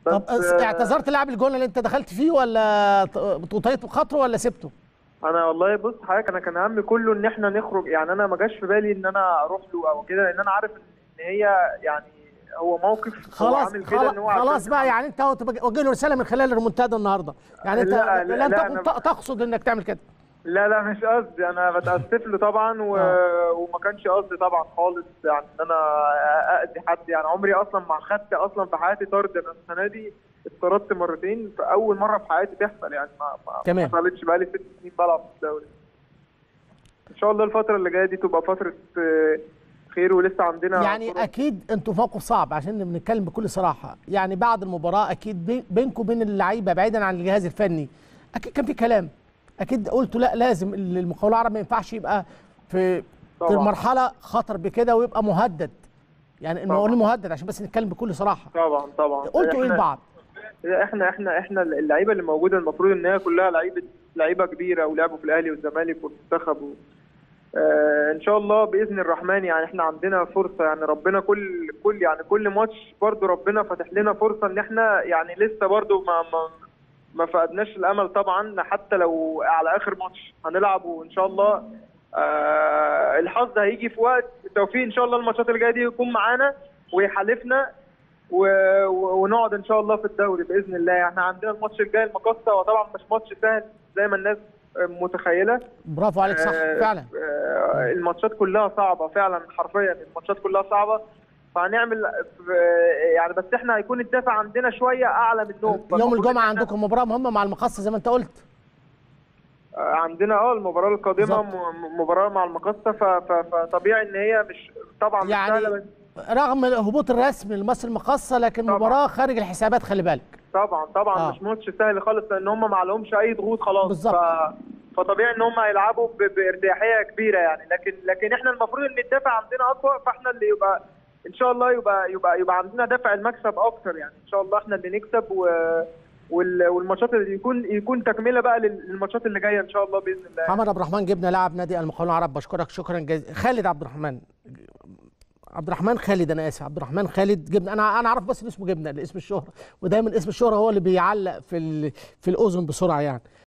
طب بس أس- اعتذرت لاعب الجون اللي انت دخلت فيه ولا ط- طيت بخاطره ولا سبته؟ انا والله بص حضرتك انا كان همي كله ان احنا نخرج يعني انا ما جاش في بالي ان انا اروح له او كده لان انا عارف ان إن هي يعني هو موقف هو خلاص عامل كده خلاص, ان هو خلاص عشان- بقى يعني انت اهو توجه له رساله من خلال الريمونتادا النهارده يعني انت لا، لا، لم لا، تكن أنا- ت- تقصد انك تعمل كده لا لا مش قصدي انا بتاسف له طبعا و... آه. وما كانش قصدي طبعا خالص يعني ان انا اذي حد يعني عمري اصلا ما خدت اصلا في حياتي طرد انا السنه دي اتطردت مرتين في اول مره في حياتي تحصل يعني ما ما تمام. ما حصلتش بقالي ست سنين بلعب في الدوري ان شاء الله الفتره اللي جايه دي تبقى فتره آه، خير ولسه عندنا يعني فرص. اكيد انتوا في موقف صعب عشان بنتكلم بكل صراحه يعني بعد المباراه اكيد بي- بينكم وبين اللعيبه بعيدا عن الجهاز الفني اكيد كان في كلام اكيد قلتوا لا لازم المقاولة العرب ما ينفعش يبقى في في طبعاً. مرحله خطر بكده ويبقى مهدد يعني المقاولين مهدد عشان بس نتكلم بكل صراحه طبعا طبعا قلتوا ايه إحنا- لبعض احنا احنا احنا اللعيبه اللي موجوده المفروض ان هي كلها لعيبه لعيبه كبيره ولعبوا في الاهلي والزمالك والمنتخب و... آه ان شاء الله باذن الرحمن يعني احنا عندنا فرصه يعني ربنا كل كل يعني كل ماتش برضو ربنا فاتح لنا فرصه ان احنا يعني لسه برضو ما ما ما فقدناش الامل طبعا حتى لو على اخر ماتش هنلعب وان شاء الله آه الحظ هيجي في وقت التوفيق ان شاء الله الماتشات اللي جايه دي يكون معانا ويحالفنا و... و... ونقعد ان شاء الله في الدوري باذن الله يعني عندنا الماتش الجاي المقصه وطبعا مش ماتش سهل زي ما الناس متخيله برافو عليك صح آه، فعلا آه، الماتشات كلها صعبه فعلا حرفيا الماتشات كلها صعبه فهنعمل آه، يعني بس احنا هيكون الدافع عندنا شويه اعلى منهم يوم فالمفروض الجمعه إن إحنا- عندكم مباراه مهمه مع المقصه زي ما انت قلت آه، عندنا اه المباراه القادمه بالظبط. م- مباراه مع المقصه ف- ف- فطبيعي ان هي مش طبعا مش يعني سهله بس رغم الهبوط الرسمي لمصر المقصه لكن طبعاً. مباراه خارج الحسابات خلي بالك طبعا طبعا آه. مش ماتش سهل خالص لان هم ما عليهمش اي ضغوط خلاص بالظبط. ف... فطبيعي ان هم هيلعبوا ب... بارتياحيه كبيره يعني لكن لكن احنا المفروض ان الدافع عندنا اقوى فاحنا اللي يبقى ان شاء الله يبقى يبقى يبقى عندنا دافع المكسب اكتر يعني ان شاء الله احنا اللي نكسب و... وال... والماتشات اللي يكون يكون تكمله بقى لل- للماتشات اللي جايه ان شاء الله باذن الله محمد عبد الرحمن جبنا لاعب نادي المقاولون العرب بشكرك شكرا جزيلا خالد عبد الرحمن عبد الرحمن خالد انا اسف عبد الرحمن خالد جبنا انا انا اعرف بس إن اسمه جبنه اسم الشهره ودايما اسم الشهره هو اللي بيعلق في ال- في الاذن بسرعه يعني